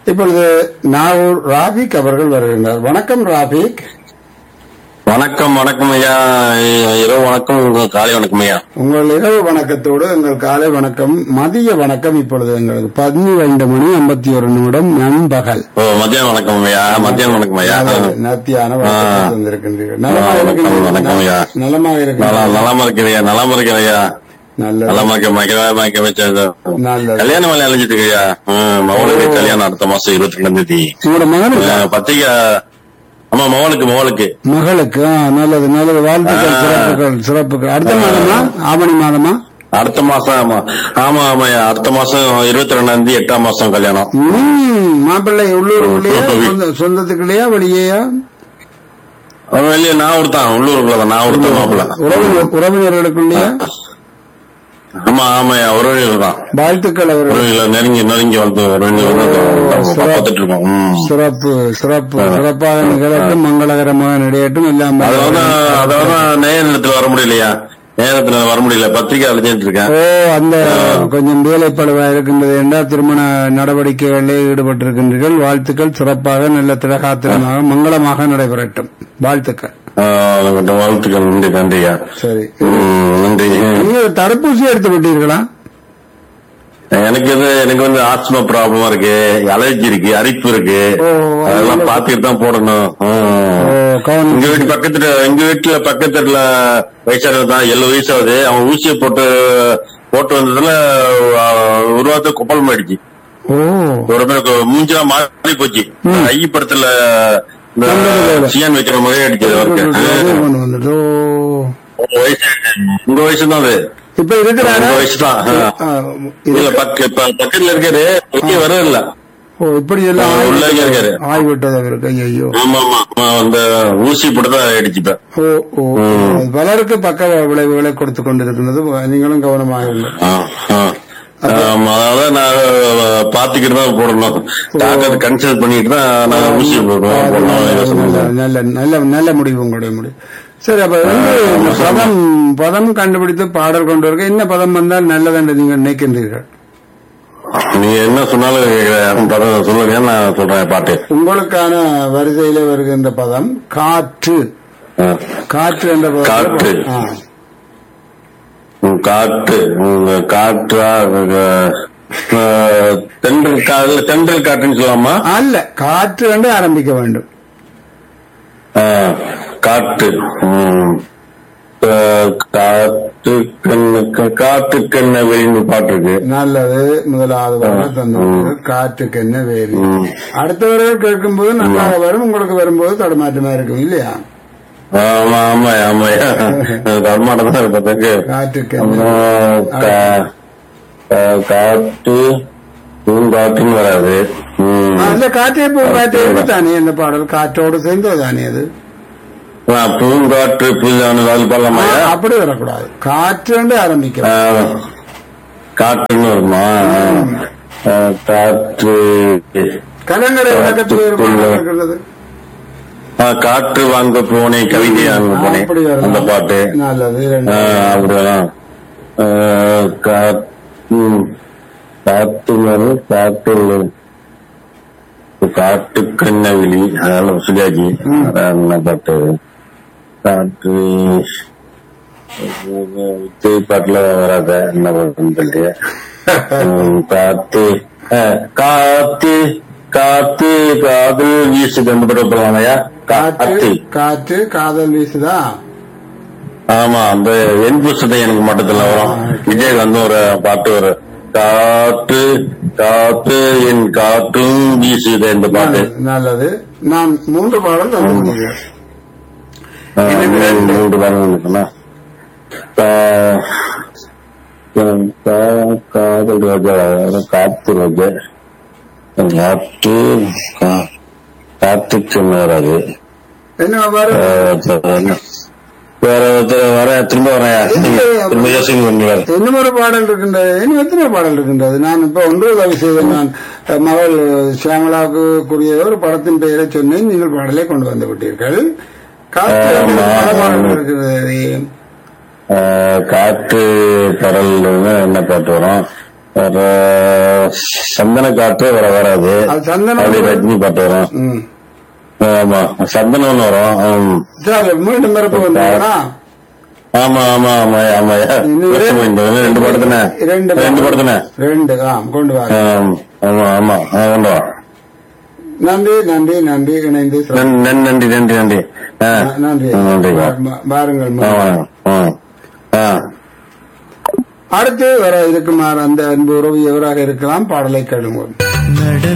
இப்பொழுது நாகூர் ராபிக் அவர்கள் வருகின்றார் வணக்கம் ராபிக் வணக்கம் வணக்கம் ஐயா இரவு வணக்கம் காலை வணக்கம் ஐயா உங்கள் இரவு வணக்கத்தோடு எங்கள் காலை வணக்கம் மதிய வணக்கம் இப்பொழுது எங்களுக்கு பன்னிரண்டு மணி ஐம்பத்தி ஒரு நிமிடம் நண்பகல் ஓ மத்தியானம் வணக்கம் ஐயா மத்தியானம் வணக்கம் ஐயா நத்தியான வணக்கத்தை தந்திருக்கின்றீர்கள் நலமாக வணக்கம், வணக்கம் ஐயா. இருக்கின்றீர்கள் நலமாக நல்லா இருக்கின்றீர்கள் நலமா இருக்கிறையா நலமா இருக்கிறையா நல்லது நலமா இருக்க மக்க மக்க வச்சது நல்லது கல்யாணம் வேலை அழிஞ்சிட்டு இருக்கையா மவளுக்கு கல்யாணம் அடுத்த மாசம் இருபத்தி ரெண்டாம் தேதி உங்களோட மகனுக்கு அஹ், பத்திரிக்கை ஆமா மவளுக்கு மவளுக்கு மகளுக்கு ஆ, நல்லது நல்லது வாழ்த்துக்கள் ஆ. சிறப்புகள் சிறப்புகள் அடுத்த மாதமா ஆவணி மாதமா அடுத்த மாசம் ஆமா ஆமா ஆமாய்யா அடுத்த மாசம் இருபத்தி ரெண்டாம் தேதி எட்டாம் மாசம் கல்யாணம் ம், மாப்பிள்ளை உள்ளூருக்குள்ளேயா ம். சொந்த- சொந்தத்துக்குள்ளேயா வெளியேயா அவன் வெளியே நான் ஒருத்தான் உள்ளூருக்குள்ளதான் நான் ஒருத்தன் மாப்பிள்ள உறவினர் உறவினர்களுக்குள்ளேயா ஆமா ஆமாய்யா உறவினர் தான் வாழ்த்துக்கள் அவர்கள் உறவினர் நெருங்கி நெருங்கி வந்து உறவினர் வந்து பார்த்துட்டு இருக்கோம் ம். சிறப்பு சிறப்பு சிறப்பாக நிகழட்டும் மங்களகரமாக நடையட்டும் எல்லாம் அதாவது அதாவது நேரத்துல வர முடியலையா நேரத்துல வர முடியல பத்திரிக்கை அழிஞ்சிட்டு இருக்கேன் ஓ அந்த கொஞ்சம் வேலைப்பழுவா இருக்கின்றது என்றால் திருமண நடவடிக்கைகளில் ஈடுபட்டிருக்கின்றீர்கள் வாழ்த்துக்கள் சிறப்பாக நல்ல திலகாத்திரமாக மங்களமாக நடைபெறட்டும் வாழ்த்துக்கள் ஆஹ் உங்கள்ட்ட வாழ்த்துக்கள் நன்றி நன்றியா சரி ம், நன்றி நீங்க தடுப்பூசி எடுத்து விட்டீர்களா எனக்கு இது எனக்கு வந்து ஆஸ்மா ப்ராப்ளமா இருக்கு அலர்ஜி இருக்கு அரிப்பு இருக்கு ஓ, அதெல்லாம் பாத்துட்டு தான் போடணும் ம். ஓ, கவனம் எங்க வீட்டு பக்கத்துல எங்க வீட்டுல பக்கத்துல வயசானவர் தான் எழுபது வயசு ஆகுது அவன் ஊசியை போட்டு போட்டு வந்ததுல ஆஹ், ஒரு வாரத்துக்கு குப்பல் மாடிச்சு ஓ ஒரு பேருக்கு மூஞ்செல்லாம் மாறி போச்சு ஐ படத்துல இந்த நல்லது. சியான் வைக்கிற மாதிரி அடிச்சது அவருக்கு அது கொண்டு வந்துட்டு ஓ. உங்க வயசு உங்க வயசு தான் அது இப்ப இருக்கிறாரா உங்க வயசு தான் ஆ, இது- இல்ல பக்க இப்ப பக்கத்துல இருக்காரு வெளியே வரவே இல்ல ஓ இப்படி எல்லாம் ஆ, உள்ளே இருக்காரு. ஆய்விட்டது ஆய்விட்டது அவருக்கு ஐயோ ஆமா ஆமா ஆமா, அந்த ஊசி போட்டு தான் அடிச்சுப்பேன் ஓ ஓ அது பலருக்கு பக்க விளைவுகளை கொடுத்து கொண்டிருக்கிறது நீங்களும் கவனமாக இருங்கள். ஆ, ஆ. ஆமா, அதான் நான் பாத்துக்கிட்டு தான் போடணும் டாக்டர் கன்சல்ட் பண்ணிட்டு தான் நான் ஊசி போடுவோம் போடணும் இதை சொன்னாங்க. நல்ல நல்ல நல்ல முடிவு உங்களுடைய முடிவு சரி அப்ப வந்து இந்த பதம் பதம் கண்டுபிடித்து பாடல் கொண்டு இருக்க என்ன பதம் வந்தால் நல்லது என்று நீங்கள் நினைக்கின்றீர்கள் நீங்க என்ன சொன்னாலும் கேக்குறேன். பரவாயில்ல, சொல்லுங்க நான் சொல்றேன் பாட்டு உங்களுக்கான வரிசையில வருகின்ற பதம் காற்று ஆ. காற்று என்ற பதம் காற்று. ஆ. உம், காற்று உம், காற்றா அஹ், தென்றல் காற்று தென்றல் காற்றுன்னு சொல்லலாமா அல்ல காற்று என்று ஆரம்பிக்க வேண்டும் ஆஹ், காற்று உம், அஹ், காற்று கண்ணு காற்று கண்ண வெளின்னு பாட்டு இருக்கு நல்லது முதலாவது வரை தந்தவர்கள் காற்றுக்கு என்ன வேறு அடுத்தவர்கள் கேட்கும்போது நன்றாக வரும் உங்களுக்கு வரும்போது தடுமாற்றமா இருக்கும் இல்லையா ஆமா ஆமா ஆமா தர்மாட்டம் தான் இருப்பதுக்கு காற்றுக்கு என்ன அப்புறம் கா- கா- காற்று பூங்காற்றுன்னு வராது உம். அந்த காற்றே பூங்காற்றே தானே இந்த பாடல் காற்றோடு சேர்ந்தது தானே அது ஆ, பூங்காற்று புல்லானு அது பாடலாமாயா அப்படி வரக்கூடாது காற்று என்று ஆரம்பிக்கும் ஆ, காற்றுன்னு வருமா ஆ, காற்று கலங்கரை விளக்கத்தில் ஒரு பாடல் இருக்கிறது ஆ, காற்று வாங்க போனேன் கவிதை வாங்க போனேன் அப்படி வரலாம். அந்த பாட்டு நல்லது ஆ, இரண்டு. அப்படிதான் ஆ, கா- ம், காற்று வரும் காற்று காட்டு கண்ணவிழி அதனால சுஜாஜி அதான் என்ன பாட்டு காற்று வித்து பாட்டுல வராத என்ன பாட்டுன்னு தெரியல ம், காத்து ஆ, காத்து காத்து காதல் வீசுது அந்த பாட்டு போலாமையா காற்று காத்து காற்று காதல் வீசுதா ஆமா அந்த என் புஸ்தகம் எனக்கு மட்டத்துல வரும் விஜய் வந்து ஒரு பாட்டு ஒரு காற்று காற்று என் காற்றும் வீசுது இந்த பாட்டு நல்லது நான் மூன்று பாடல் தந்திருக்கிறேன் ஆ, மூணு- மூன்று பாடல் இருக்குன்னா கா- கா- காதல் ராஜா அதாவது காத்து ராஜா காற்று கா- காற்றுக்கு வராது என்ன வரும் வேற ஒருத்தர் வர திரும்ப வரேன் திரும்ப யோசனை பண்ணுவார் இன்னும் ஒரு பாடல் இருக்கின்றது இன்னும் எத்தனை பாடல் இருக்கின்றது நான் இப்ப ஒன்று உதவி செய்தேன் நான் அஹ், மகள் சியாமலாவுக்கு கூடிய ஒரு படத்தின் பெயரை சொன்னேன் நீங்கள் பாடலை கொண்டு வந்து விட்டீர்கள் காற்று ஆமா. பல பாடல் இருக்கிறது ஆஹ் காற்று கடல் என்ன பாட்டு வரும் வேற சந்தன காற்று வர வராது அது சந்தனம் அப்படியே ரஜினி பாட்டு வரும் ம் ஆமா சந்தனம் வரும் ம். சரி மீண்டும் பிறப்பு வந்தாங்கன்னா ஆமா ஆமா ஆமா ஆமா இன்னும் வருஷம் ஐம்பது. ரெண்டு படத்துனே ரெண்டு ரெண்டு படத்துனே ரெண்டு ஆ கொண்டு வாங்க ஆமா ஆமா ஆ, கொண்டு வா நன்றி நன்றி நன்றி இணைந்து சொல்- நன்- நன்- நன்றி நன்றி நன்றி ஆ. நன்றி ஆ, நன்றிப்பா பா- பாருங்கள் ஆமா ஆ ஆ அடுத்து வர இருக்குமாறு அந்த அன்பு உறவு எவராக இருக்கலாம் பாடலை கேளுங்கள்